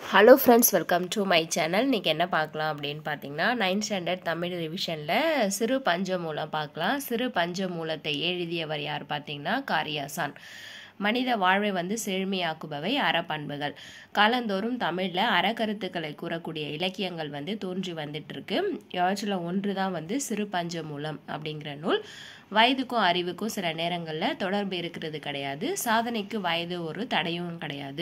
hello friends welcome to my channel இன்றைக்கி என்ன பார்க்கலாம் அப்படின்னு பார்த்தீங்கன்னா நைன்த் ஸ்டாண்டர்ட் தமிழ் ரிவிஷனில் சிறு பஞ்சமூலம் பார்க்கலாம் சிறு பஞ்சமூலத்தை எழுதியவர் யார் பார்த்தீங்கன்னா காரியாசான் மனித வாழ்வை வந்து செழுமையாக்குபவை அறப்பண்புகள் காலந்தோறும் தமிழில் அறக்கருத்துக்களை கூறக்கூடிய இலக்கியங்கள் வந்து தோன்றி வந்துட்டு இருக்கு யாற்றில் ஒன்று தான் வந்து சிறு பஞ்சமூலம் அப்படிங்கிற நூல் வயதுக்கும் அறிவுக்கும் சில நேரங்களில் தொடர்பு இருக்கிறது கிடையாது சாதனைக்கு வயது ஒரு தடையும் கிடையாது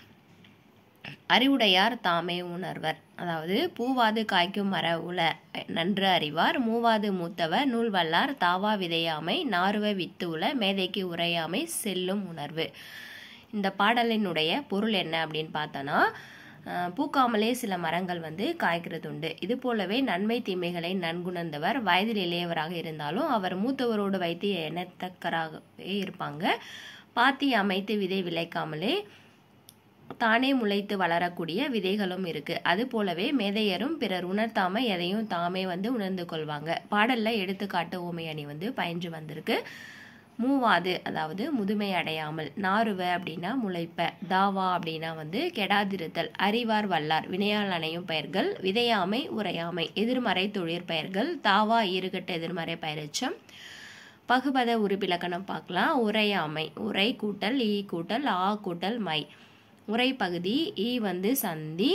அறிவுடையார் தாமே உணர்வர் அதாவது பூவாது காய்க்கும் மர உல நன்று அறிவார் மூவாது மூத்தவர் நூல் வல்லார் தாவா விதையாமை நாருவ வித்து உல மேதைக்கு உரையாமை செல்லும் உணர்வு இந்த பாடலினுடைய பொருள் என்ன அப்படின்னு பார்த்தோன்னா பூக்காமலே சில மரங்கள் வந்து காய்க்கிறது உண்டு இது போலவே நன்மை தீமைகளை நன்குணர்ந்தவர் வயதில் இளையவராக இருந்தாலும் அவர் மூத்தவரோடு வைத்து எண்ணத்தக்கராகவே இருப்பாங்க பாத்தி அமைத்து விதை விளைக்காமலே தானே முளைத்து வளரக்கூடிய விதைகளும் இருக்கு அது போலவே மேதையரும் பிறர் உணர்த்தாம எதையும் தாமே வந்து உணர்ந்து கொள்வாங்க பாடல்ல எடுத்துக்காட்டு ஓமை அணி வந்து பயின்று வந்திருக்கு மூவாது அதாவது முதுமை அடையாமல் நாருவ அப்படின்னா முளைப்ப தாவா அப்படின்னா வந்து கெடாதிருத்தல் அறிவார் வல்லார் வினையால் அணையும் பெயர்கள் விதையாமை உரையாமை எதிர்மறை தொழிற்பெயர்கள் தாவா ஈறுகட்ட எதிர்மறை பயிரச்சம் பகுபத உறுப்பிலக்கணம் பார்க்கலாம் உரையாமை உரை கூட்டல் ஈ கூட்டல் ஆ கூட்டல் மை உரைப்பகுதி ஈ வந்து சந்தி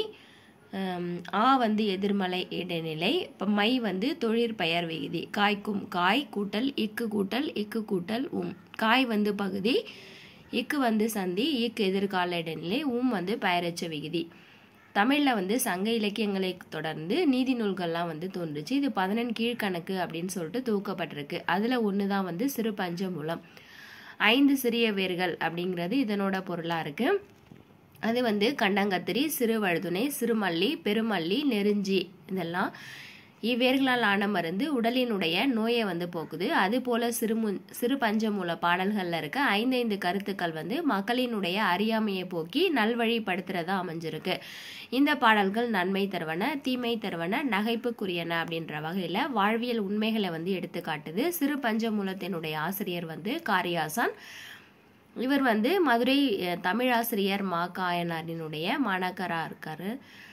ஆ வந்து எதிர்மலை இடைநிலை இப்போ மை வந்து தொழிற்பெயர் விகுதி காய்க்கும் காய் கூட்டல் இக்கு கூட்டல் இக்கு கூட்டல் உம் காய் வந்து பகுதி இக்கு வந்து சந்தி இக்கு எதிர்கால இடைநிலை உம் வந்து பெயரச்ச விகுதி தமிழில் வந்து சங்க இலக்கியங்களை தொடர்ந்து நீதி நூல்கள்லாம் வந்து தோன்றுச்சு இது பதினெண் கீழ்கணக்கு அப்படின்னு சொல்லிட்டு தூக்கப்பட்டிருக்கு அதில் ஒன்று தான் வந்து சிறு பஞ்சமூலம் ஐந்து சிறிய வேர்கள் அப்படிங்கிறது இதனோட பொருளாக இருக்குது அது வந்து கண்டங்கத்திரி சிறுவழுதுணை சிறுமல்லி பெருமல்லி நெருஞ்சி இதெல்லாம் இவ்வேர்களால் ஆன மருந்து உடலினுடைய நோயை வந்து போக்குது அது போல சிறுமு சிறு பஞ்சமூல பாடல்களில் இருக்க ஐந்தைந்து கருத்துக்கள் வந்து மக்களினுடைய அறியாமையை போக்கி நல்வழிப்படுத்துறதா அமைஞ்சிருக்கு இந்த பாடல்கள் நன்மை தருவன தீமை தருவன நகைப்புக்குரியன அப்படின்ற வகையில் வாழ்வியல் உண்மைகளை வந்து எடுத்து காட்டுது சிறு பஞ்சமூலத்தினுடைய ஆசிரியர் வந்து காரியாசான் இவர் வந்து மதுரை தமிழாசிரியர் மா காயனாரினுடைய மாணக்கராக இருக்கார்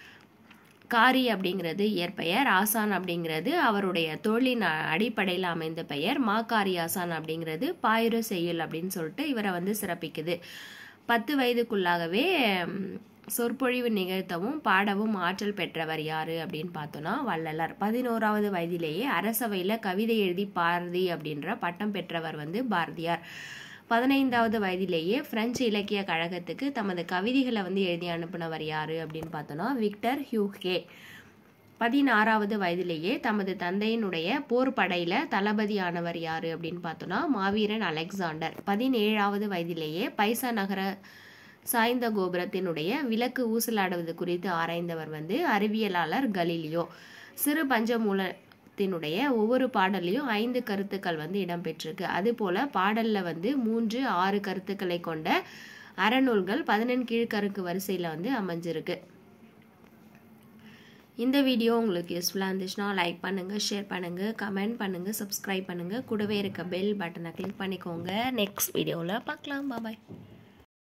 காரி அப்படிங்கிறது இயற்பெயர் ஆசான் அப்படிங்கிறது அவருடைய தொழிலின் அடிப்படையில் அமைந்த பெயர் மா காரி ஆசான் அப்படிங்கிறது பாயுர செய்யுள் அப்படின்னு சொல்லிட்டு இவரை வந்து சிறப்பிக்குது பத்து வயதுக்குள்ளாகவே சொற்பொழிவு நிகழ்த்தவும் பாடவும் ஆற்றல் பெற்றவர் யாரு அப்படின்னு பார்த்தோன்னா வள்ளலார் பதினோராவது வயதிலேயே அரசவையில் கவிதை எழுதி பாரதி அப்படின்ற பட்டம் பெற்றவர் வந்து பாரதியார் பதினைந்தாவது வயதிலேயே பிரெஞ்சு இலக்கிய கழகத்துக்கு தமது கவிதைகளை வந்து எழுதி அனுப்பினவர் யாரு அப்படின்னு பார்த்தோன்னா விக்டர் ஹியூகே பதினாறாவது வயதிலேயே தமது தந்தையினுடைய போர் படையில தளபதியானவர் யாரு அப்படின்னு பார்த்தோன்னா மாவீரன் அலெக்சாண்டர் பதினேழாவது வயதிலேயே பைசா நகர சாய்ந்த கோபுரத்தினுடைய விளக்கு ஊசலாடுவது குறித்து ஆராய்ந்தவர் வந்து அறிவியலாளர் கலீலியோ சிறு பஞ்சமூல தினுடைய ஒவ்வொரு பாடல்லையும் ஐந்து கருத்துக்கள் வந்து இடம்பெற்றிருக்கு அதுபோல பாடல்ல வந்து மூன்று ஆறு கருத்துக்களை கொண்ட அறநூல்கள் பதினெண் கீழ்கருக்கு வரிசையில் வந்து அமைஞ்சிருக்கு இந்த வீடியோ உங்களுக்கு யூஸ்ஃபுல்லாக இருந்துச்சுன்னா லைக் பண்ணுங்கள் ஷேர் பண்ணுங்கள் கமெண்ட் பண்ணுங்கள் சப்ஸ்கிரைப் பண்ணுங்கள் கூடவே இருக்க பெல் பட்டனை கிளிக் பண்ணிக்கோங்க நெக்ஸ்ட் வீடியோவில் பார்க்கலாம் பாய்